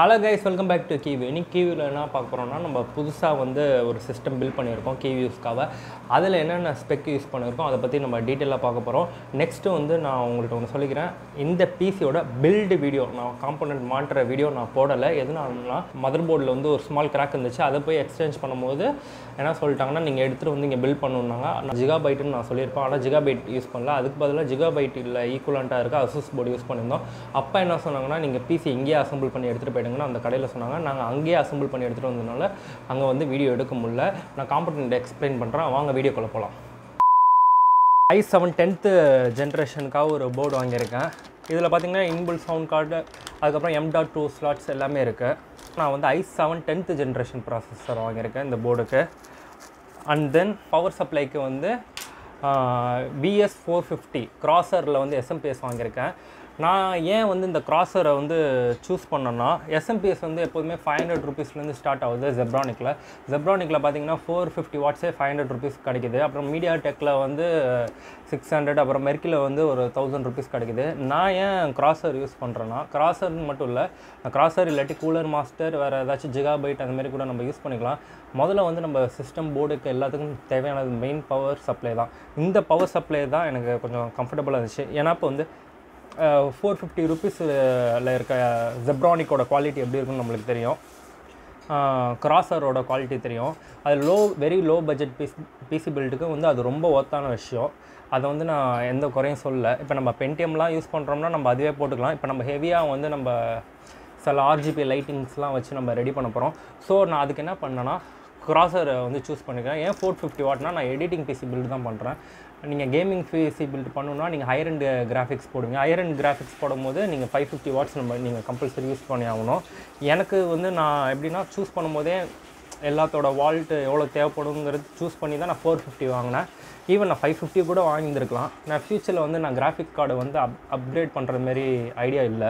Hello guys welcome back to Kivi இன்னைக்கு கிவியில் என்ன பார்க்க போகிறோம்னா நம்ம புதுசாக வந்து ஒரு சிஸ்டம் பில்ட் பண்ணியிருக்கோம் கிவி யூஸ்க்காக அதில் என்னென்ன ஸ்பெக் யூஸ் பண்ணியிருக்கோம் அதை பற்றி நம்ம டீட்டெயிலாக பார்க்க போகிறோம் நெக்ஸ்ட்டு வந்து நான் உங்கள்கிட்ட ஒன்று சொல்லிக்கிறேன் இந்த பிசியோட பில்டு வீடியோ நான் காம்பனண்ட் மாட்டுற வீடியோ நான் போடலை எதனாலனா மதர் போர்டில் வந்து ஒரு ஸ்மால் கிராக் இருந்துச்சு அதை போய் எக்ஸ்சேஞ்ச் பண்ணும்போது என்ன சொல்லிட்டாங்கன்னா நீங்கள் எடுத்துகிட்டு வந்து இங்கே பில்ட் பண்ணணுன்னாங்க நான் ஜிகா பைட்டுன்னு நான் சொல்லியிருப்பேன் ஆனால் ஜிகா பைட் யூஸ் பண்ணல அதுக்கு பதிலாக ஜிகா பைட் இல்லை ஈக்குவலண்ட்டாக இருக்க அசூஸ் போர்டு யூஸ் பண்ணியிருந்தோம் அப்போ என்ன சொன்னாங்கன்னா நீங்கள் பிசி இங்கேயே அசம்பிள் பண்ணி எடுத்துகிட்டு போயிடுங்கன்னு அந்த கடையில் சொன்னாங்க நாங்கள் அங்கேயே அசம்பிள் பண்ணி எடுத்துகிட்டு வந்ததுனால அங்கே வந்து வீடியோ எடுக்க முடியல நான் காம்பனண்ட் எக்ஸ்பிளைன் பண்ணுறேன் வாங்க வீடியோக்குள்ளே போகலாம் ஐ செவன் டென்த்து ஜென்ரேஷனுக்காக ஒரு போர்டு வாங்கியிருக்கேன் இதில் பார்த்தீங்கன்னா இன்புல் சவுண்ட் கார்டு அதுக்கப்புறம் எம் டாட் டூ ஸ்லாட்ஸ் எல்லாமே இருக்குது நான் வந்து I seven tenth generation processor வாங்கியிருக்கேன் இந்த போர்டுக்கு அண்ட் தென் பவர் சப்ளைக்கு வந்து பிஎஸ் ஃபோர் ஃபிஃப்டி க்ராசரில் வந்து எஸ்எம்பிஎஸ் வாங்கியிருக்கேன் நான் ஏன் வந்து இந்த க்ராசரை வந்து சூஸ் பண்ணேன்னா எஸ்எம்பிஎஸ் வந்து எப்போதுமே ஃபைவ் ஹண்ட்ரட் ருபீஸ்லேருந்து ஸ்டார்ட் ஆகுது ஜெப்ரானிக்கில் ஜெப்ரானிக்கில் பார்த்தீங்கன்னா ஃபோர் ஃபிஃப்டி வாட்ஸே ஃபைவ் ஹண்ட்ரட் ருபீஸ் கிடைக்குது அப்புறம் மீடியா டெக்கில் வந்து சிக்ஸ் ஹண்ட்ரட் அப்புறம் மெர்க்கில் வந்து ஒரு தௌசண்ட் ருபீஸ் கிடைக்குது நான் ஏன் க்ராசர் யூஸ் பண்ணுறேன்னா க்ராசர்னு மட்டும் இல்லை க்ராசர் இல்லாட்டி கூலர் மாஸ்டர் வேறு ஏதாச்சும் ஜிகா பைட் அந்த மாதிரி கூட நம்ம யூஸ் பண்ணிக்கலாம் முதல்ல வந்து நம்ம சிஸ்டம் போர்டுக்கு எல்லாத்துக்கும் தேவையானது மெயின் பவர் சப்ளை தான் இந்த பவர் சப்ளை தான் எனக்கு கொஞ்சம் கம்ஃபர்டபுளாக இருந்துச்சு ஏன்னா இப்போ வந்து ஃபோர் ஃபிஃப்டி ருபீஸில் இருக்க ஜெப்ரானிக்கோட குவாலிட்டி எப்படி இருக்குன்னு நம்மளுக்கு தெரியும் கிராசரோட குவாலிட்டி தெரியும் அது low very low budget PC PC பில்டுக்கு வந்து அது ரொம்ப ஒர்த்தான விஷயம் அதை வந்து நான் எந்த குறையும் சொல்லலை இப்போ நம்ம பென்டிஎம்லாம் யூஸ் பண்ணுறோம்னா நம்ம அதுவே போட்டுக்கலாம் இப்போ நம்ம ஹெவியாக வந்து நம்ம சில ஆர்ஜிபி லைட்டிங்ஸ்லாம் வச்சு நம்ம ரெடி பண்ண போகிறோம் ஸோ நான் அதுக்கு என்ன பண்ணேன்னா க்ராசரை வந்து சூஸ் பண்ணிக்கிறேன் ஏன் ஃபோர் ஃபிஃப்டி வாட்னா நான் எடிட்டிங் பிசி பில்டு தான் பண்ணுறேன் நீங்கள் கேமிங் பிசி பில்டு பண்ணணுன்னா நீங்கள் ஹையர் அண்ட் கிராஃபிக்ஸ் போடுவீங்க ஹையர் அண்ட் கிராஃபிக்ஸ் போடும்போது நீங்கள் ஃபைவ் ஃபிஃப்டி வாட்ஸ் நம்ம நீங்கள் கம்பல்சரி யூஸ் பண்ணி ஆகணும் எனக்கு வந்து நான் எப்படின்னா சூஸ் பண்ணும்போதே எல்லாத்தோட வால்ட்டு எவ்வளோ தேவைப்படுங்கிறது சூஸ் பண்ணி தான் நான் ஃபோர் ஃபிஃப்டி வாங்கினேன் ஈவன் நான் ஃபைவ் ஃபிஃப்டி கூட வாங்கியிருக்கலாம் நான் ஃப்யூச்சரில் வந்து நான் கிராஃபிக் கார்டை வந்து அப் அப்கிரேட் பண்ணுற மாரி ஐடியா இல்லை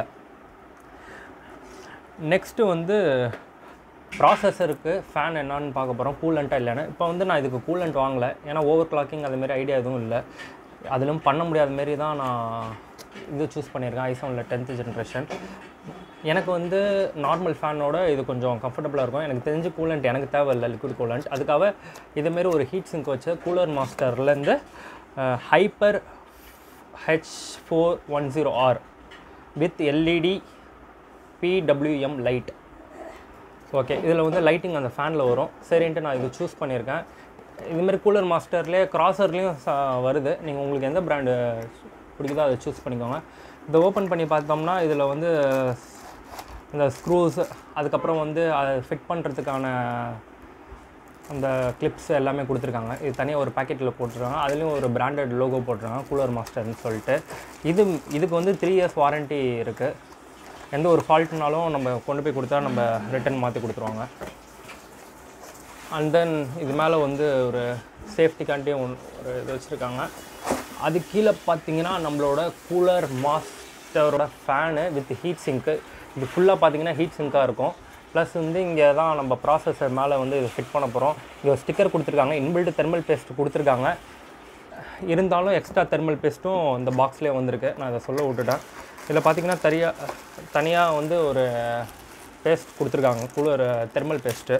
நெக்ஸ்ட்டு வந்து ப்ராசஸருக்கு ஃபேன் என்னான்னு பார்க்க போகிறோம் கூலண்ட்டாக இல்லைன்னு இப்போ வந்து நான் இதுக்கு கூலண்ட் வாங்கலை ஏன்னா ஓவர் கிளாக்கிங் அதுமாரி ஐடியா எதுவும் இல்லை அதிலும் பண்ண முடியாத மாரி தான் நான் இது சூஸ் பண்ணியிருக்கேன் ஐசோனில் டென்த்து ஜென்ரேஷன் எனக்கு வந்து நார்மல் ஃபேனோட இது கொஞ்சம் கம்ஃபர்டபுளாக இருக்கும் எனக்கு தெரிஞ்சு கூலண்ட் எனக்கு தேவையில்லை லிக்விட் கூலண்ட் அதுக்காக இதேமாரி ஒரு ஹீட் சிங்க் வச்ச கூலர் மாஸ்டர்லேருந்து hyper H four one zero R with LED PWM light okay இதில் வந்து லைட்டிங் அந்த ஃபேனில் வரும் சரின்ட்டு நான் இது சூஸ் பண்ணியிருக்கேன் இதுமாரி கூலர் மாஸ்டர்லேயே க்ராசர்லேயும் வருது நீங்கள் உங்களுக்கு எந்த பிராண்டு பிடிக்குதோ அதை சூஸ் பண்ணிக்கோங்க இதை ஓப்பன் பண்ணி பார்த்தோம்னா இதில் வந்து இந்த ஸ்க்ரூஸ் அதுக்கப்புறம் வந்து அதை ஃபிட் பண்ணுறதுக்கான அந்த கிளிப்ஸ் எல்லாமே கொடுத்துருக்காங்க இது தனியாக ஒரு பேக்கெட்டில் போட்டிருக்காங்க அதுலேயும் ஒரு பிராண்டட் லோகோ போட்டிருக்காங்க கூலர் மாஸ்டர்னு சொல்லிட்டு இது இதுக்கு வந்து த்ரீ இயர்ஸ் வாரண்ட்டி இருக்குது எந்த ஒரு ஃபால்ட்னாலும் நம்ம கொண்டு போய் கொடுத்தா நம்ம ரிட்டன் மாற்றி கொடுத்துருவாங்க அண்ட் தென் இது மேலே வந்து ஒரு சேஃப்டிக்காண்டியும் ஒன் ஒரு இது வச்சுருக்காங்க அது கீழே பார்த்தீங்கன்னா நம்மளோட கூலர் மாஸ்டரோட ஃபேனு வித் ஹீட் சிங்க்கு இது ஃபுல்லாக பார்த்தீங்கன்னா ஹீட் சிங்காக இருக்கும் ப்ளஸ் வந்து இங்கே தான் நம்ம ப்ராசஸர் மேலே வந்து இது ஃபிட் பண்ண போகிறோம் இங்கே ஒரு ஸ்டிக்கர் கொடுத்துருக்காங்க இன்பில்டு தெர்மல் பேஸ்ட் கொடுத்துருக்காங்க இருந்தாலும் எக்ஸ்ட்ரா தெர்மல் பேஸ்ட்டும் இந்த பாக்ஸ்லேயே வந்திருக்கு நான் இதை சொல்ல விட்டுட்டேன் இதில் பார்த்தீங்கன்னா தனியாக தனியாக வந்து ஒரு பேஸ்ட் கொடுத்துருக்காங்க கூலர் தெர்மல் பேஸ்ட்டு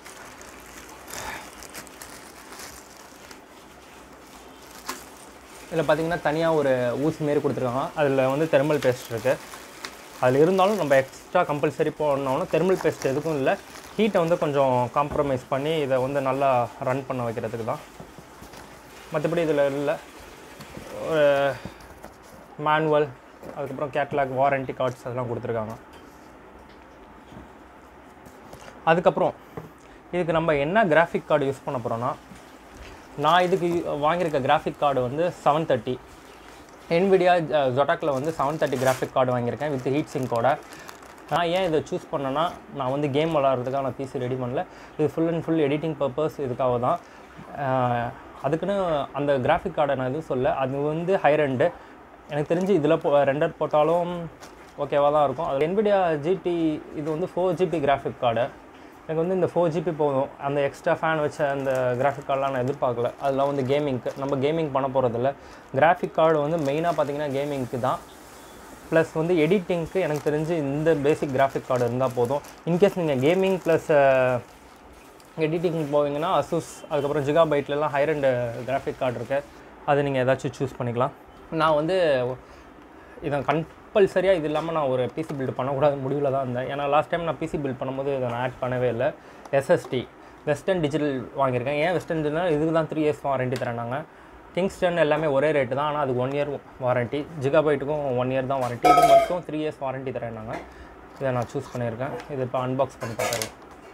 இதில் பார்த்தீங்கன்னா தனியாக ஒரு ஊசி மாரி கொடுத்துருக்காங்க அதில் வந்து தெர்மல் பேஸ்ட் இருக்குது அதில் இருந்தாலும் நம்ம எக்ஸ்ட்ரா கம்பல்சரி போடணும்னா தெர்மல் பேஸ்ட் எதுக்கும் இல்லை ஹீட்டை வந்து கொஞ்சம் காம்ப்ரமைஸ் பண்ணி இதை வந்து நல்லா ரன் பண்ண வைக்கிறதுக்கு தான் மற்றபடி இதில் இல்லை ஒரு மேனுவல் அதுக்கப்புறம் கேட்லாக் வாரண்டி கார்ட்ஸ் அதெல்லாம் கொடுத்துருக்காங்க அதுக்கப்புறம் இதுக்கு நம்ம என்ன கிராஃபிக் கார்டு யூஸ் பண்ண போகிறோன்னா நான் இதுக்கு வாங்கியிருக்க கிராஃபிக் கார்டு வந்து செவன் தேர்ட்டி என்விடியா ஜொட்டாக்கில் வந்து செவன் தேர்ட்டி கிராஃபிக் கார்டு வாங்கியிருக்கேன் வித் ஹீட் சிங்கோட நான் ஏன் இதை சூஸ் பண்ணேன்னா நான் வந்து கேம் விளாட்றதுக்காக நான் பிசி ரெடி பண்ணல இது full and full editing purpose இதுக்காக தான் அதுக்குன்னு அந்த கிராஃபிக் கார்டை நான் எதுவும் சொல்ல அது வந்து ஹையர் எண்டு எனக்கு தெரிஞ்சு இதில் போ ரெண்டர் போட்டாலும் ஓகேவாக தான் இருக்கும் அது என்விடியா ஜிடி இது வந்து ஃபோர் ஜிபி கிராஃபிக் கார்டு எனக்கு வந்து இந்த ஃபோர் ஜிபி போதும் அந்த எக்ஸ்ட்ரா ஃபேன் வச்ச அந்த கிராஃபிக் கார்டெலாம் நான் எதிர்பார்க்கல அதெல்லாம் வந்து கேமிங்க்கு நம்ம கேமிங் பண்ண போகிறதில்ல கிராஃபிக் கார்டு வந்து மெயினாக பார்த்தீங்கன்னா கேமிங்க்கு தான் ப்ளஸ் வந்து எடிட்டிங்க்கு எனக்கு தெரிஞ்சு இந்த பேசிக் கிராஃபிக் கார்டு இருந்தால் போதும் இன்கேஸ் நீங்கள் கேமிங் ப்ளஸ் எடிட்டிங் போவீங்கன்னா அசூஸ் அதுக்கப்புறம் ஜிகா பைட்லலாம் ஹையர் அண்ட் கிராஃபிக் கார்டு இருக்குது அது நீங்கள் ஏதாச்சும் சூஸ் பண்ணிக்கலாம் நான் வந்து இதை கம்பல்சரியாக இது இல்லாமல் நான் ஒரு பிசி பில்ட் பண்ணக்கூடாது முடிவில் தான் இருந்தேன் ஏன்னா லாஸ்ட் டைம் நான் பிசி பில்ட் பண்ணும்போது இதை நான் ஆட் பண்ணவே இல்லை எஸ்எஸ்டி வெஸ்டர்ன் டிஜிட்டல் வாங்கியிருக்கேன் ஏன் வெஸ்டர்ன் டிஜிட்டல் இதுக்கு தான் த்ரீ இயர்ஸ் வாரண்டி தரேனாங்க கிங்ஸ்டன் எல்லாமே ஒரே ரேட்டு தான் ஆனால் அதுக்கு ஒன் இயர் வாரண்ட்டி ஜிகாபைட்டுக்கும் ஒன் இயர் தான் வாரண்ட்டி இது மட்டும் த்ரீ இயர்ஸ் வாரண்ட்டி தரேனாங்க இதை நான் சூஸ் பண்ணியிருக்கேன் இது இப்போ அன்பாக்ஸ் பண்ணி பார்க்குறேன்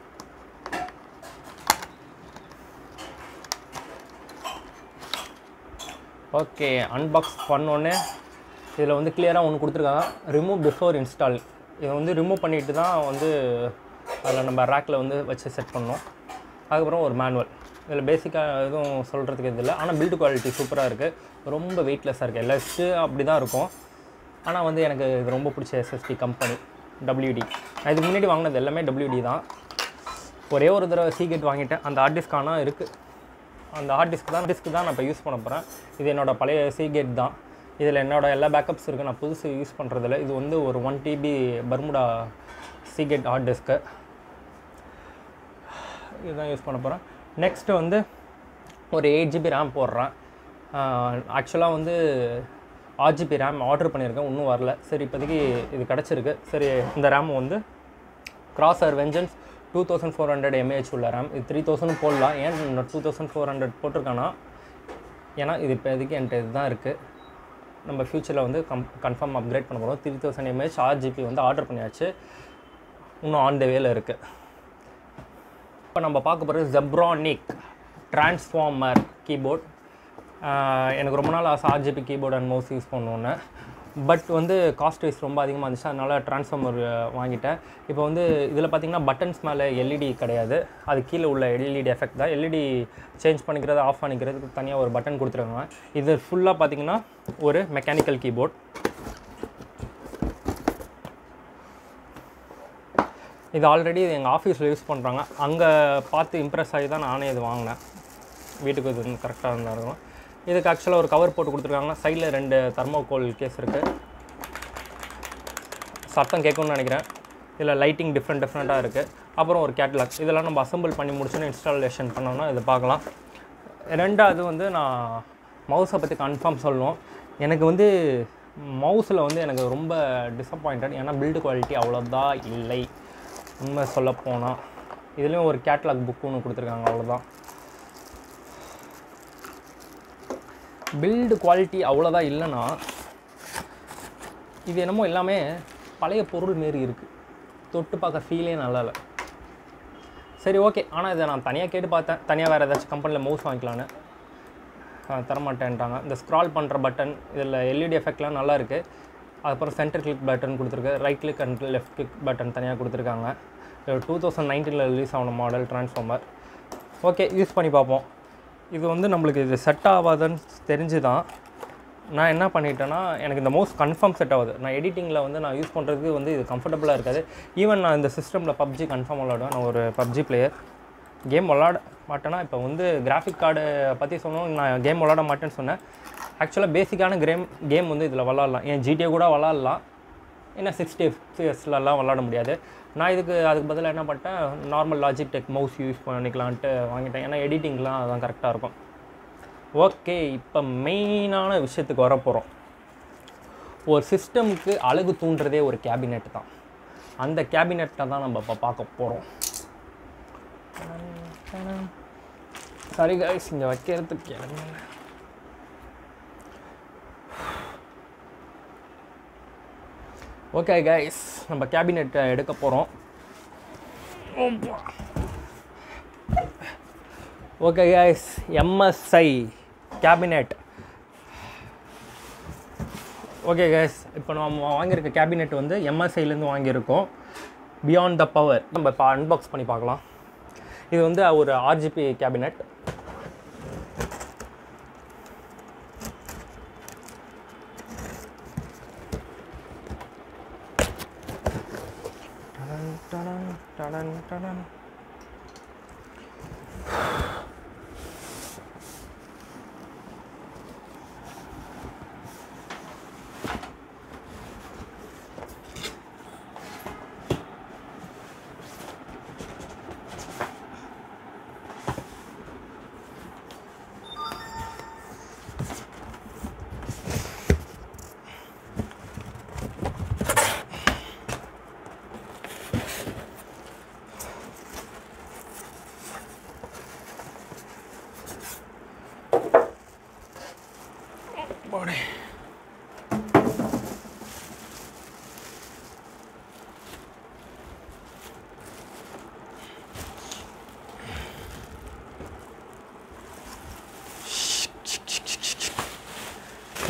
ஓகே அன்பாக்ஸ் பண்ணோன்னே இதில் வந்து கிளியராக ஒன்று கொடுத்துருக்காங்க ரிமூவ் பிஃபோர் இன்ஸ்டால் இதை வந்து ரிமூவ் பண்ணிட்டு தான் வந்து அதில் நம்ம ரேக்கில் வந்து வச்சு செட் பண்ணோம் அதுக்கப்புறம் ஒரு மேனுவல் இதில் பேசிக்காக எதுவும் சொல்கிறதுக்கு இது இல்லை ஆனால் பில்டு குவாலிட்டி சூப்பராக இருக்குது ரொம்ப வெயிட்லெஸ்ஸாக இருக்குது எல்எஸ்ட்டு அப்படி தான் இருக்கும் ஆனால் வந்து எனக்கு இது ரொம்ப பிடிச்ச எஸ்எஸ்டி கம்பெனி WD நான் இதுக்கு முன்னாடி வாங்கினது எல்லாமே WD தான் ஒரே ஒரு தடவை சீகேட் வாங்கிட்டேன் அந்த ஹார்ட் டிஸ்க் ஆனால் இருக்குது அந்த ஹார்ட் டிஸ்க் தான் டிஸ்க் தான் நான் இப்போ யூஸ் பண்ண போகிறேன் இது என்னோட பழைய சீகேட் தான் இதில் என்னோட எல்லா பேக்கப்ஸ் இருக்குது நான் புதுசு யூஸ் பண்ணுறதில்ல இது வந்து ஒரு ஒன் டிபி பர்முடா சீகேட் ஹார்ட் டிஸ்க்கு இதுதான் யூஸ் பண்ண போகிறேன் நெக்ஸ்ட்டு வந்து ஒரு எயிட் ஜிபி ரேம் போடுறேன் ஆக்சுவலாக வந்து ஆறு ஜிபி ரேம் ஆர்டர் பண்ணியிருக்கேன் இன்னும் வரல சரி இப்போதைக்கு இது கிடச்சிருக்கு சரி இந்த ரேம் வந்து Corsair Vengeance two thousand four hundred MAH உள்ள ரேம் இது த்ரீ தௌசண்ட் போடலாம் ஏன் டூ தௌசண்ட் ஃபோர் ஹண்ட்ரட் போட்டிருக்கானா ஏன்னா இது இப்போதைக்கு என்கிட்ட இதுதான் இருக்குது நம்ம ஃப்யூச்சரில் வந்து கம் கன்ஃபார்ம் அப்கிரேட் பண்ண போகிறோம் த்ரீ தௌசண்ட் எம்ஏஹெச் ஆறு ஜிபி வந்து ஆர்டர் பண்ணியாச்சு இன்னும் ஆன் த வேல இருக்குது இப்போ நம்ம பார்க்க போகிறது ஜெப்ரானிக் டிரான்ஸ்ஃபார்மர் கீபோர்ட் எனக்கு ரொம்ப நாள் ஆசை RGB keyboard and mouse use பண்ணோன்னு பட் வந்து காஸ்ட் வைஸ் ரொம்ப அதிகமாக இருந்துச்சு அதனால் ட்ரான்ஸ்ஃபார்மர் வாங்கிட்டேன் இப்போ வந்து இதில் பார்த்தீங்கன்னா பட்டன்ஸ் மேலே எல்இடி கிடையாது அது கீழே உள்ள எல்இடி எஃபெக்ட் தான் எல்இடி சேஞ்ச் பண்ணிக்கிறது ஆஃப் பண்ணிக்கிறதுக்கு தனியாக ஒரு பட்டன் கொடுத்துருக்காங்க இது ஃபுல்லாக பார்த்தீங்கன்னா ஒரு மெக்கானிக்கல் கீபோர்ட் இது ஆல்ரெடி இது எங்கள் ஆஃபீஸில் யூஸ் பண்ணுறாங்க அங்கே பார்த்து இம்ப்ரெஸ் ஆகி தான் நானே இது வாங்கினேன் வீட்டுக்கு இது கரெக்டாக இருந்தால் இருக்கும் இதுக்கு ஆக்சுவலாக ஒரு கவர் போட்டு கொடுத்துருக்காங்க சைடில் ரெண்டு தர்மோகோல் கேஸ் இருக்குது சத்தம் கேட்கும்னு நினைக்கிறேன் இதில் லைட்டிங் டிஃப்ரெண்ட் டிஃப்ரெண்ட்டாக இருக்குது அப்புறம் ஒரு கேட்லாக் இதெல்லாம் நம்ம அசம்பிள் பண்ணி முடிச்சுன்னு இன்ஸ்டாலேஷன் பண்ணோம்னா இதை பார்க்கலாம் ரெண்டாவது வந்து நான் மவுஸை பற்றி கன்ஃபார்ம் சொல்லணும் எனக்கு வந்து மவுஸில் வந்து எனக்கு ரொம்ப டிசப்பாயிண்டட் ஏன்னா பில்டு குவாலிட்டி அவ்வளோதான் இல்லை உண்மை சொல்ல போனால் இதுலேயும் ஒரு கேட்லாக் புக் ஒன்று கொடுத்துருக்காங்க அவ்வளோதான் பில்டு குவாலிட்டி அவ்வளோதான் இல்லைன்னா இது என்னமோ எல்லாமே பழைய பொருள் மாரி இருக்குது தொட்டு பார்க்க ஃபீலே நல்லா இல்லை சரி ஓகே ஆனால் இதை நான் தனியாக கேட்டு பார்த்தேன் தனியாக வேறு ஏதாச்சும் கம்பெனியில் மவுஸ் வாங்கிக்கலான்னு ஆ, தரமாட்டேன்ட்டாங்க இந்த ஸ்க்ரால் பண்ணுற பட்டன் இதில் எல்இடி எஃபெக்ட்லாம் நல்லா இருக்குது அதுக்கப்புறம் சென்டர் கிளிக் பட்டன் கொடுத்துருக்கு right click and left click button தனியாக கொடுத்துருக்காங்க டூ தௌசண்ட் நைன்டீனில் ரிலீஸ் ஆன மாடல் ட்ரான்ஸ்ஃபார்மர் ஓகே யூஸ் பண்ணி பார்ப்போம் இது வந்து நம்மளுக்கு இது செட் ஆகாதுன்னு தெரிஞ்சு தான் நான் என்ன பண்ணிட்டேன்னா எனக்கு இந்த மவுஸ் கன்ஃபார்ம் செட் ஆகுது நான் எடிட்டிங்கில் வந்து நான் யூஸ் பண்ணுறதுக்கு வந்து இது கம்ஃபர்டபுளாக இருக்காது ஈவன் நான் இந்த சிஸ்டமில் பப்ஜி கன்ஃபார்ம் விளாடுவேன் நான் ஒரு பப்ஜி பிளேயர் கேம் விளாட மாட்டேன்னா இப்போ வந்து கிராஃபிக் கார்டு பற்றி சொன்னோம் நான் கேம் விளாட மாட்டேன்னு சொன்னேன் ஆக்சுவலாக பேசிக்கான கேம் கேம் வந்து இதில் விளாட்லாம் ஏன் ஜிடிஏ கூட விளாட்லாம் ஏன்னா சிக்ஸ்டி எஃப்பிஎஸ்லலாம் விளாட முடியாது நான் இதுக்கு அதுக்கு பதிலாக என்ன பண்ணிட்டேன் normal Logitech mouse use பண்ணிக்கலான்ட்டு வாங்கிட்டேன் ஏன்னா எடிட்டிங்லாம் அதான் கரெக்டாக இருக்கும் ஓகே இப்போ மெயினான விஷயத்துக்கு வர போகிறோம் ஒரு சிஸ்டமுக்கு அழகு தூண்டுறதே ஒரு கேபினெட் தான் அந்த கேபினெட்டை தான் நம்ம இப்போ பார்க்க போகிறோம் சரி கைஸ் இங்கே வைக்கிறதுக்கு இடமே இல்லை. ஓகே கைஸ் நம்ம கேபினெட்டை எடுக்க போகிறோம் okay guys MSI cabinet okay guys இப்போ நம்ம வாங்கியிருக்க கேபினெட் வந்து எம்எஸ்ஐலேருந்து வாங்கியிருக்கோம் பியாண்ட் த பவர் நம்ம இப்போ அன்பாக்ஸ் பண்ணி பார்க்கலாம் இது வந்து ஒரு ஆர்ஜிபி கேபினெட் டடன் டடன் டடன் டடன்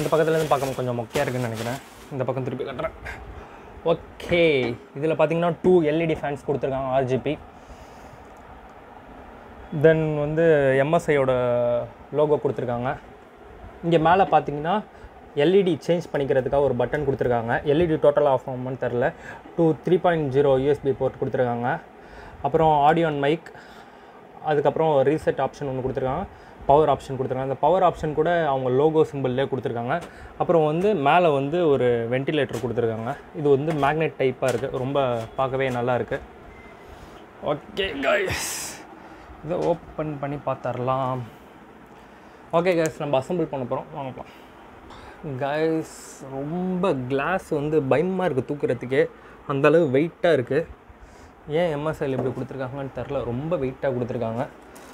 இந்த பக்கத்துலேருந்து பார்க்க கொஞ்சம் மொக்கையாக இருக்குன்னு நினைக்கிறேன் இந்த பக்கம் திருப்பி கட்டுறேன் ஓகே இதில் பார்த்தீங்கன்னா டூ எல்இடி ஃபேன்ஸ் கொடுத்துருக்காங்க ஆர்ஜிபி தென் வந்து எம்எஸ்ஐயோட லோகோ கொடுத்துருக்காங்க இங்கே மேலே பார்த்தீங்கன்னா எல்இடி சேஞ்ச் பண்ணிக்கிறதுக்காக ஒரு பட்டன் கொடுத்துருக்காங்க எல்இடி டோட்டலாக ஆஃப் ஆகுமான்னு தெரில two three point zero USB port கொடுத்துருக்காங்க அப்புறம் ஆடியோ அண்ட் மைக் அதுக்கப்புறம் ரீசெட் ஆப்ஷன் ஒன்று கொடுத்துருக்காங்க பவர் ஆப்ஷன் கொடுத்துருக்காங்க அந்த பவர் ஆப்ஷன் கூட அவங்க லோகோ சிம்பிள்லேயே கொடுத்துருக்காங்க அப்புறம் வந்து மேலே வந்து ஒரு வென்டிலேட்டர் கொடுத்துருக்காங்க இது வந்து மேக்னெட் டைப்பாக இருக்குது ரொம்ப பார்க்கவே நல்லா இருக்குது ஓகே கைஸ் இதை ஓப்பன் பண்ணி பார்த்துடலாம் ஓகே கைஸ் நம்ம அசம்பிள் பண்ண போகிறோம் வாங்கலாம் கைஸ் ரொம்ப கிளாஸ் வந்து பயமாக இருக்குது தூக்குறதுக்கே அந்தளவு வெயிட்டாக இருக்குது ஏன் எம்எஸ்எல் இப்படி கொடுத்துருக்காங்கன்னு தெரில ரொம்ப வெயிட்டாக கொடுத்துருக்காங்க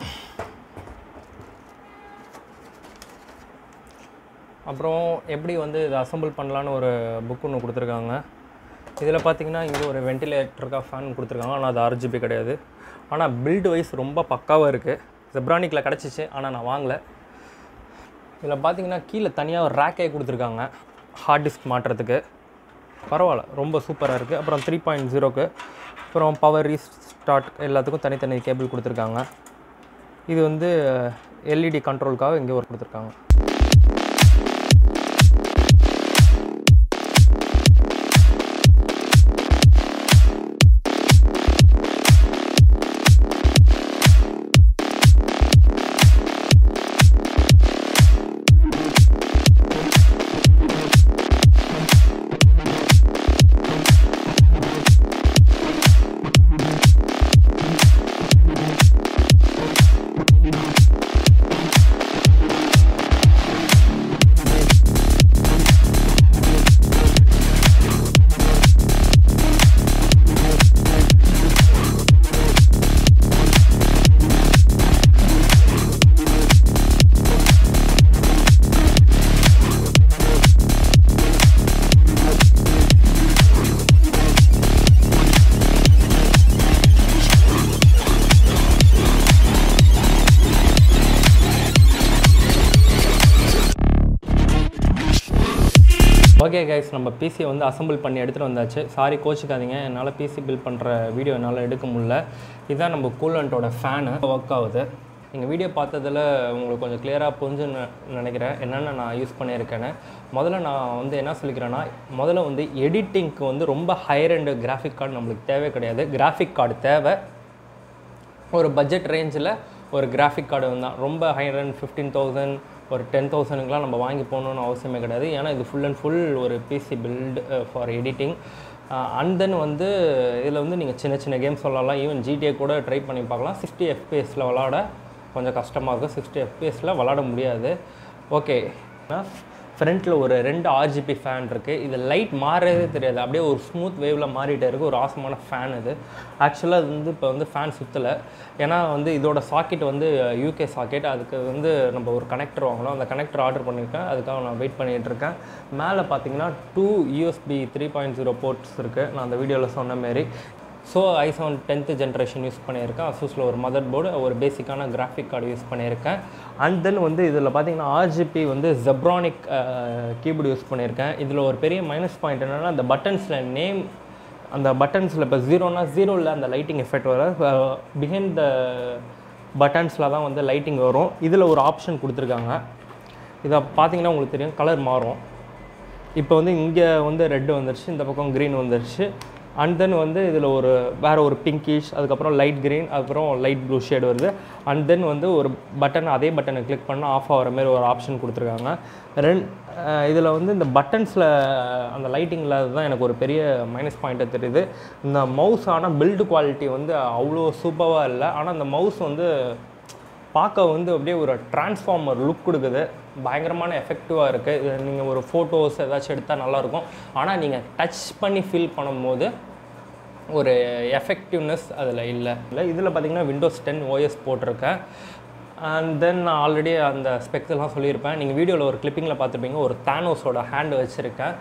அப்புறம் எப்படி வந்து இதை அசம்பிள் பண்ணலான்னு ஒரு புக் ஒன்று கொடுத்துருக்காங்க இதில் பார்த்தீங்கன்னா இங்கே ஒரு வென்டிலேட்டருக்காக ஃபேன் கொடுத்துருக்காங்க ஆனால் அது ஆர்ஜிபி கிடையாது ஆனால் பில்டு வைஸ் ரொம்ப பக்காவாக இருக்குது ஜெப்ரானிக்கில் கிடச்சிச்சு ஆனால் நான் வாங்கலை இதில் பார்த்தீங்கன்னா கீழே தனியாக ஒரு ரேக்கே கொடுத்துருக்காங்க ஹார்ட் டிஸ்க் மாட்டுறதுக்கு பரவாயில்ல ரொம்ப சூப்பராக இருக்குது அப்புறம் த்ரீ பாயிண்ட் ஜீரோக்கு அப்புறம் பவர் ரீஸ்டார்ட் எல்லாத்துக்கும் தனித்தனி கேபிள் கொடுத்துருக்காங்க இது வந்து எல்இடி கண்ட்ரோலுக்காக இங்கே ஒரு கொடுத்துருக்காங்க ஓகே கைஸ் நம்ம பிசியை வந்து அசம்பிள் பண்ணி எடுத்துகிட்டு வந்தாச்சு சாரி கோச்சிக்காதீங்க என்னால் பிசி பில் பண்ணுற வீடியோ என்னால் எடுக்க முடியல இதுதான் நம்ம கூலண்ட்டோட ஃபேனு ஒர்க் ஆகுது நீங்கள் வீடியோ பார்த்ததில் உங்களுக்கு கொஞ்சம் கிளியராக புரிஞ்சுன்னு நினைக்கிறேன் என்னென்ன நான் யூஸ் பண்ணியிருக்கேன்னு முதல்ல நான் வந்து என்ன சொல்லிக்கிறேன்னா முதல்ல வந்து எடிட்டிங்க்கு வந்து ரொம்ப ஹையர் அண்டு கிராஃபிக் கார்டு நம்மளுக்கு தேவை கிடையாது கிராஃபிக் கார்டு தேவை ஒரு பட்ஜெட் ரேஞ்சில் ஒரு கிராஃபிக் கார்டு தான் ரொம்ப ஹையர் அண்ட் ஃபிஃப்டீன் தௌசண்ட் ஒரு டென் தௌசண்ட்க்குலாம் நம்ம வாங்கி போகணுன்னு அவசியமே கிடையாது ஏன்னா இது ஃபுல் அண்ட் ஃபுல் ஒரு PC build for editing and then வந்து இதில் வந்து நீங்கள் சின்ன சின்ன கேம்ஸ் விளாட்லாம் ஈவன் ஜிடிஏ கூட ட்ரை பண்ணி பார்க்கலாம் சிக்ஸ்டி எஃப்பிஎஸில் விளாட கொஞ்சம் கஷ்டமாக இருக்கும் சிக்ஸ்டி எஃப்பிஎஸில் விளாட முடியாது ஓகே ஃப்ரண்ட்டில் ஒரு ரெண்டு ஆர்ஜிபி ஃபேன் இருக்குது இது லைட் மாறதே தெரியாது அப்படியே ஒரு ஸ்மூத் வேவில் மாறிட்டே இருக்குது ஒரு ஆசமான ஃபேன் இது ஆக்சுவலாக அது வந்து இப்போ வந்து ஃபேன் சுற்றலை ஏன்னா வந்து இதோட சாக்கெட் வந்து யூகே சாக்கெட் அதுக்கு வந்து நம்ம ஒரு கனெக்டர் வாங்கணும் அந்த கனெக்டர் ஆர்டர் பண்ணியிருக்கேன் அதுக்காக நான் வெயிட் பண்ணிகிட்டு இருக்கேன் மேலே பார்த்தீங்கன்னா two USB three point zero ports இருக்குது நான் அந்த வீடியோவில் சொன்ன மாரி so I seven tenth generation use பண்ணியிருக்கேன் அசூஸில் ஒரு மதர் போர்டு ஒரு பேசிக்கான கிராஃபிக் கார்டு யூஸ் பண்ணியிருக்கேன் அண்ட் தென் வந்து இதில் பார்த்தீங்கன்னா ஆர்ஜிபி வந்து ஜெப்ரானிக் கீபோர்டு யூஸ் பண்ணியிருக்கேன் இதில் ஒரு பெரிய மைனஸ் பாயிண்ட் என்னென்னா அந்த பட்டன்ஸில் நேம் அந்த பட்டன்ஸில் இப்போ ஜீரோனா ஜீரோவில் அந்த லைட்டிங் எஃபெக்ட் வர பிஹைண்ட் த பட்டன்ஸில் தான் வந்து லைட்டிங் வரும் இதில் ஒரு ஆப்ஷன் கொடுத்துருக்காங்க இதை பார்த்தீங்கன்னா உங்களுக்கு தெரியும் கலர் மாறும் இப்போ வந்து இங்கே வந்து ரெட்டு வந்துருச்சு இந்த பக்கம் க்ரீன் வந்துருச்சு அண்ட் தென் வந்து இதில் ஒரு வேறு ஒரு பிங்கிஷ் அதுக்கப்புறம் லைட் க்ரீன் அப்புறம் லைட் ப்ளூ ஷேட் வருது அண்ட் தென் வந்து ஒரு பட்டன் அதே பட்டனை கிளிக் பண்ணால் ஆஃப் ஆகிற மாதிரி ஒரு ஆப்ஷன் கொடுத்துருக்காங்க ரெண் இதில் வந்து இந்த பட்டன்ஸில் அந்த லைட்டிங்கில் தான் எனக்கு ஒரு பெரிய மைனஸ் பாயிண்ட்டாக தெரியுது இந்த மவுஸ் ஆனால் பில்டு குவாலிட்டி வந்து அவ்வளோ சூப்பராக இல்லை ஆனால் அந்த மவுஸ் வந்து பார்க்க வந்து அப்படியே ஒரு டிரான்ஸ்ஃபார்மர் லுக் கொடுக்குது பயங்கரமான எஃபெக்டிவாக இருக்குது இது நீங்கள் ஒரு ஃபோட்டோஸ் ஏதாச்சும் எடுத்தால் நல்லாயிருக்கும் ஆனால் நீங்கள் டச் பண்ணி ஃபீல் பண்ணும்போது ஒரு எஃபெக்டிவ்னஸ் அதில் இல்லை இல்லை இதில் பார்த்தீங்கன்னா விண்டோஸ் டென் ஓஎஸ் போட்டிருக்கேன் அண்ட் தென் நான் ஆல்ரெடி அந்த ஸ்பெக்ஸ் எல்லாம் சொல்லியிருப்பேன் நீங்கள் வீடியோவில் ஒரு கிளிப்பிங்கில் பார்த்துருப்பீங்க ஒரு தானோஸோட ஹேண்டு வச்சுருக்கேன்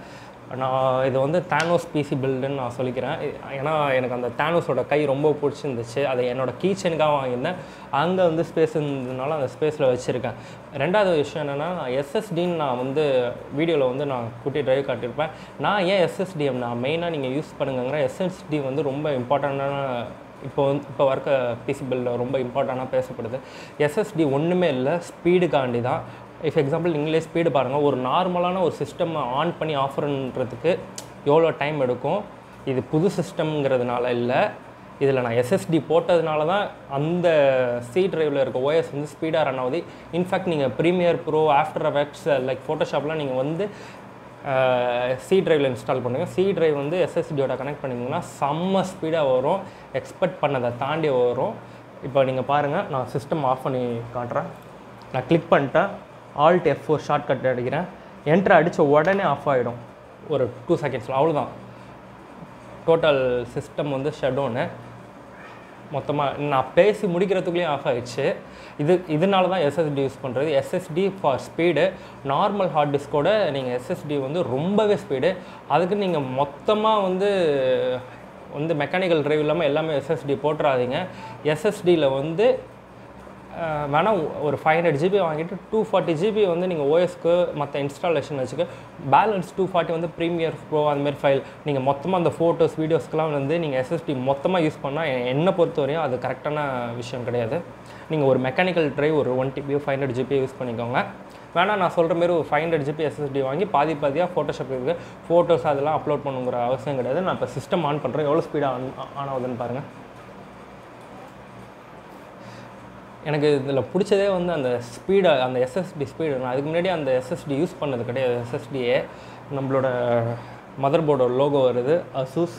நான் இது வந்து தேனோஸ் பிசி பில்டுன்னு நான் சொல்லிக்கிறேன் இ- ஏன்னா எனக்கு அந்த தேனோஸோட கை ரொம்ப பிடிச்சிருந்துச்சு அதை என்னோட கீச்சனுக்காக வாங்கியிருந்தேன் அங்கே வந்து ஸ்பேஸ் இருந்ததுனால அந்த ஸ்பேஸில் வச்சுருக்கேன் ரெண்டாவது விஷயம் என்னென்னா எஸ்எஸ்டின்னு நான் வந்து வீடியோவில் வந்து நான் குட்டி டிரைவ் காட்டியிருப்பேன் நான் ஏன் எஸ்எஸ்டிஎம் நான் மெயினாக நீங்கள் யூஸ் பண்ணுங்கிற எஸ்எஸ்டி வந்து ரொம்ப இம்பார்ட்டண்ட்டான இப்போ வந்து இப்போ இருக்க பிசி பில்லில் ரொம்ப இம்பார்ட்டண்ட்டாக பேசப்படுது எஸ்எஸ்டி ஒன்றுமே இல்லை ஸ்பீடுக்காண்டி தான் இஃப் எக்ஸாம்பிள் நீங்களே ஸ்பீடு பாருங்கள் ஒரு நார்மலான ஒரு சிஸ்டம் ஆன் பண்ணி ஆஃப் பண்ணுறதுக்கு எவ்வளோ டைம் எடுக்கும் இது புது சிஸ்டம்ங்கிறதுனால இல்லை இதில் நான் எஸ்எஸ்டி போட்டதுனால தான் அந்த சி டிரைவில் இருக்க ஓஎஸ் வந்து ஸ்பீடாக ரன் ஆகுது இன்ஃபேக்ட் நீங்கள் Premiere Pro After Effects like ஃபோட்டோஷாப்லாம் நீங்கள் வந்து சி டிரைவில் இன்ஸ்டால் பண்ணுங்கள் சி டிரைவ் வந்து எஸ்எஸ்டியோட கனெக்ட் பண்ணிங்கன்னா செம்ம ஸ்பீடாக வரும் எக்ஸ்பெக்ட் பண்ணதை தாண்டி வரும் இப்போ நீங்கள் பாருங்கள் நான் சிஸ்டம் ஆஃப் பண்ணி காட்டுறேன் நான் கிளிக் பண்ணிட்டேன் Alt F four shortcut அடிக்கிறேன் என்ட்ரு அடித்த உடனே ஆஃப் ஆகிடும் ஒரு டூ செகண்ட்ஸில் அவ்வளோதான் டோட்டல் சிஸ்டம் வந்து ஷட்டவுனு மொத்தமாக நான் பேசி முடிக்கிறதுக்குள்ளேயும் ஆஃப் ஆயிடுச்சு இது இதனால தான் எஸ்எஸ்டி யூஸ் பண்ணுறது SSD for speed normal hard டிஸ்கோட நீங்கள் எஸ்எஸ்டி வந்து ரொம்பவே ஸ்பீடு அதுக்கு நீங்கள் மொத்தமாக வந்து வந்து மெக்கானிக்கல் டிரைவ் இல்லாமல் எல்லாமே எஸ்எஸ்டி போட்டுறாதீங்க எஸ்எஸ்டியில் வந்து அஹ், வேணா ஒரு ஃபைவ் ஹண்ட்ரட் ஜிபி வாங்கிட்டு டூ ஃபார்ட்டி ஜிபி வந்து நீங்கள் ஓஎஸ்க்கு மற்ற இன்ஸ்டாலேஷன் வச்சுக்க பேலன்ஸ் டூ ஃபார்ட்டி வந்து ப்ரீமியர் ப்ரோ அந்தமாரி ஃபைல் நீங்கள் மொத்தமாக அந்த ஃபோட்டோஸ் வீடியோஸ்க்கெலாம் வந்து நீங்கள் எஸ்எஸ்டி மொத்தமாக யூஸ் பண்ணால் என்னை பொறுத்தவரையும் அது கரெக்டான விஷயம் கிடையாது நீங்கள் ஒரு மெக்கானிக்கல் ட்ரைவ் ஒரு ஒன் டிபியோ ஃபைவ் ஹண்ட்ரட் ஜிபி யூஸ் பண்ணிக்கோங்க வேணா நான் சொல்கிற மாதிரி ஒரு ஃபைவ் ஹண்ட்ரட் ஜிபி எஸ்எஸ்டி வாங்கி பாதி பாதியாக ஃபோட்டோஷாப் இருக்குது ஃபோட்டோஸ் அதெல்லாம் அப்லோட் பண்ணுங்கிற அவசியம் கிடையாது நான் இப்போ சிஸ்டம் ஆன் பண்ணுறேன் எவ்வளோ ஸ்பீடாக ஆன் ஆன் ஆகுதுன்னு பாருங்கள் எனக்கு இதில் பிடிச்சதே வந்து அந்த ஸ்பீடு அந்த எஸ்எஸ்டி ஸ்பீடு நான் அதுக்கு முன்னாடி அந்த எஸ்எஸ்டி யூஸ் பண்ணது கிடையாது எஸ்எஸ்டியே நம்மளோட மதர் போர்டோட லோகோ வருது அசூஸ்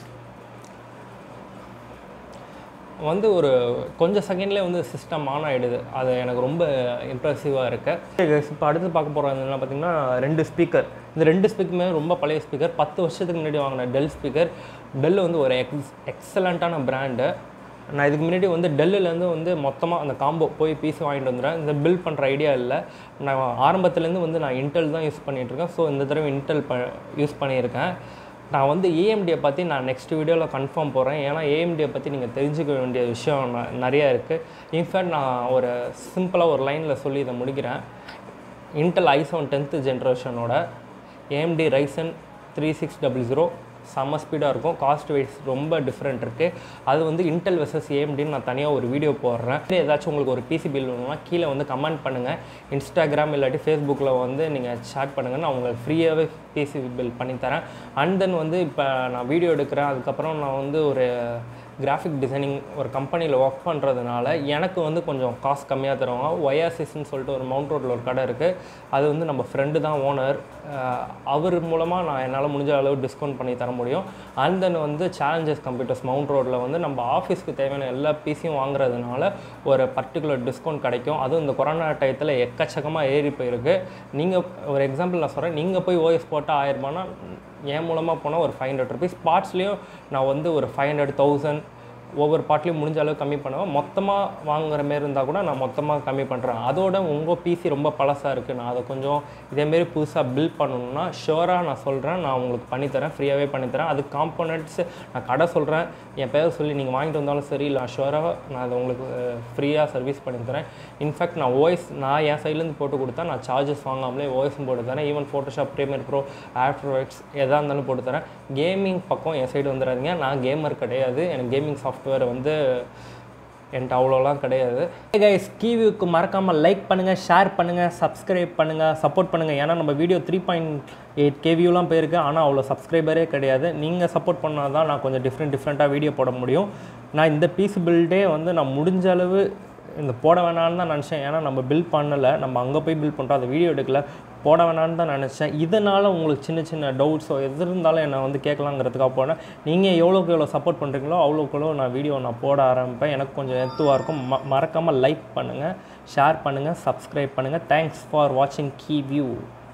வந்து ஒரு கொஞ்சம் செகண்ட்லேயே வந்து சிஸ்டம் ஆன் ஆகிடுது அது எனக்கு ரொம்ப இம்ப்ரெசிவாக இருக்குது இப்போ அடுத்து பார்க்க போகிறது என்ன பார்த்தீங்கன்னா ரெண்டு ஸ்பீக்கர் இந்த ரெண்டு ஸ்பீக்கருமே ரொம்ப பழைய ஸ்பீக்கர் பத்து வருஷத்துக்கு முன்னாடி வாங்கின டெல் ஸ்பீக்கர் டெல் வந்து ஒரு எக்ஸ் எக்ஸலண்ட்டான பிராண்டு நான் இதுக்கு முன்னாடி வந்து டெல்லுலேருந்து வந்து மொத்தமாக அந்த காம்போ போய் பீஸ் வாங்கிட்டு வந்துடுறேன் இந்த பில் பண்ணுற ஐடியா இல்லை நான் ஆரம்பத்துலேருந்து வந்து நான் இன்டெல் தான் யூஸ் பண்ணிகிட்ருக்கேன் ஸோ இந்த தடவை இன்டெல் ப யூஸ் பண்ணியிருக்கேன் நான் வந்து ஏஎம்டியை பற்றி நான் நெக்ஸ்ட் வீடியோவில் கன்ஃபார்ம் போகிறேன் ஏன்னா ஏஎம்டியை பற்றி நீங்கள் தெரிஞ்சுக்க வேண்டிய விஷயம் ந- நிறையா இருக்குது இன்ஃபேக்ட் நான் ஒரு சிம்பிளாக ஒரு லைனில் சொல்லி இதை முடிக்கிறேன் இன்டெல் ஐ செவன் டென்த்து ஜென்ரேஷனோட AMD Ryzen three six double zero செம்ம ஸ்பீடாக இருக்கும் காஸ்ட் வைஸ் ரொம்ப டிஃப்ரெண்ட் இருக்குது அது வந்து இன்டெல் வெர்சஸ் ஏஎம்டின்னு நான் தனியாக ஒரு வீடியோ போடுறேன் இல்லை ஏதாச்சும் உங்களுக்கு ஒரு பிசி பில் வேணும்னா கீழே வந்து கமெண்ட் பண்ணுங்கள் இன்ஸ்டாகிராம் இல்லாட்டி ஃபேஸ்புக்கில் வந்து நீங்கள் சேட் பண்ணுங்கள் நான் உங்களுக்கு ஃப்ரீயாகவே பிசி பில் பண்ணித்தரேன் அண்ட் தென் வந்து இப்போ நான் வீடியோ எடுக்கிறேன் அதுக்கப்புறம் நான் வந்து ஒரு கிராஃபிக் டிசைனிங் ஒரு கம்பெனியில் ஒர்க் பண்ணுறதுனால எனக்கு வந்து கொஞ்சம் காசு கம்மியாக தருவாங்க ஒயாசிஸ்ன்னு சொல்லிட்டு ஒரு மவுண்ட் ரோட்டில் ஒரு கடை இருக்குது அது வந்து நம்ம ஃப்ரெண்டு தான் ஓனர் அவர் மூலமாக நான் என்னால் முடிஞ்ச அளவு டிஸ்கவுண்ட் பண்ணி தர முடியும் அண்ட் தென் வந்து சேலஞ்சஸ் கம்ப்யூட்டர்ஸ் மவுண்ட் ரோட்டில் வந்து நம்ம ஆஃபீஸ்க்கு தேவையான எல்லா பீஸையும் வாங்குறதுனால ஒரு பர்டிகுலர் டிஸ்கவுண்ட் கிடைக்கும் அதுவும் இந்த கொரோனா டயத்தில் எக்கச்சக்கமாக ஏறி போயிருக்கு நீங்கள் ஒரு எக்ஸாம்பிள் நான் சொல்கிறேன் நீங்கள் போய் ஓஎஸ் போட்டால் ஆயிரரூபானா என் மூலமாக போனால் ஒரு ஃபைவ் ஹண்ட்ரட் ருபீஸ் பார்ட்ஸ்லேயும் நான் வந்து ஒரு ஃபைவ் ஹண்ட்ரட் தௌசண்ட் ஒவ்வொரு பார்ட்லேயும் முடிஞ்ச அளவு கம்மி பண்ணுவேன் மொத்தமாக வாங்குற மாரி இருந்தால் கூட நான் மொத்தமாக கம்மி பண்ணுறேன் அதோட உங்கள் பிசி ரொம்ப பழசாக இருக்குது நான் அதை கொஞ்சம் இதேமாரி புதுசாக பில்ட் பண்ணணும்னா ஷுவராக நான் சொல்கிறேன் நான் உங்களுக்கு பண்ணித்தரேன் ஃப்ரீயாகவே பண்ணித்தரேன் அது காம்போனன்ட்ஸ் நான் கடை சொல்கிறேன் என் பேர் சொல்லி நீங்கள் வாங்கிட்டு வந்தாலும் சரி இல்லை ஷுவராக நான் அதை உங்களுக்கு ஃப்ரீயாக சர்வீஸ் பண்ணி தரேன் இன்ஃபேக்ட் நான் வாய்ஸ் நான் என் சைட்லேருந்து போட்டு கொடுத்தா நான் சார்ஜஸ் வாங்காமலே வாய்ஸும் போட்டு தரேன் even Photoshop Premiere Pro After Effects எதாக இருந்தாலும் போட்டு தரேன் கேமிங் பக்கம் என் சைடு வந்துடாதீங்க நான் கேமர் கிடையாது எனக்கு கேமிங் சாஃப்ட்வேர் வந்து என்கிட்ட அவ்வளோலாம் கிடையாது கைஸ் கீவியூக்கு மறக்காமல் லைக் பண்ணுங்கள் ஷேர் பண்ணுங்கள் சப்ஸ்கிரைப் பண்ணுங்கள் சப்போர்ட் பண்ணுங்கள் ஏன்னா நம்ம வீடியோ த்ரீ பாயிண்ட் எயிட் கேவியூலாம் போயிருக்கு ஆனால் அவ்வளோ சப்ஸ்கிரைபரே கிடையாது நீங்கள் சப்போர்ட் பண்ணால் தான் நான் கொஞ்சம் டிஃப்ரெண்ட் டிஃப்ரெண்ட்டாக வீடியோ போட முடியும் நான் இந்த பீஸ் பில்டே வந்து நான் முடிஞ்ச அளவு இந்த போட வேணான்னு தான் நினச்சேன் ஏன்னா நம்ம பில் பண்ணலை நம்ம அங்கே போய் பில் பண்ணுறோம் அதை வீடியோ எடுக்கல போட வேணான்னு தான் நினச்சேன் இதனால் உங்களுக்கு சின்ன சின்ன டவுட்ஸோ எது இருந்தாலும் என்னை வந்து கேட்கலாங்கிறதுக்காக போனேன் நீங்கள் எவ்வளோக்கு எவ்வளோ சப்போர்ட் பண்ணுறீங்களோ அவ்வளோக்கு எவ்வளோ நான் வீடியோ நான் போட ஆரம்பிப்பேன் எனக்கு கொஞ்சம் எத்துவாக இருக்கும் ம மறக்காமல் லைக் பண்ணுங்கள் ஷேர் பண்ணுங்கள் சப்ஸ்கிரைப் பண்ணுங்கள் தேங்க்ஸ் ஃபார் வாட்சிங் கீ வியூ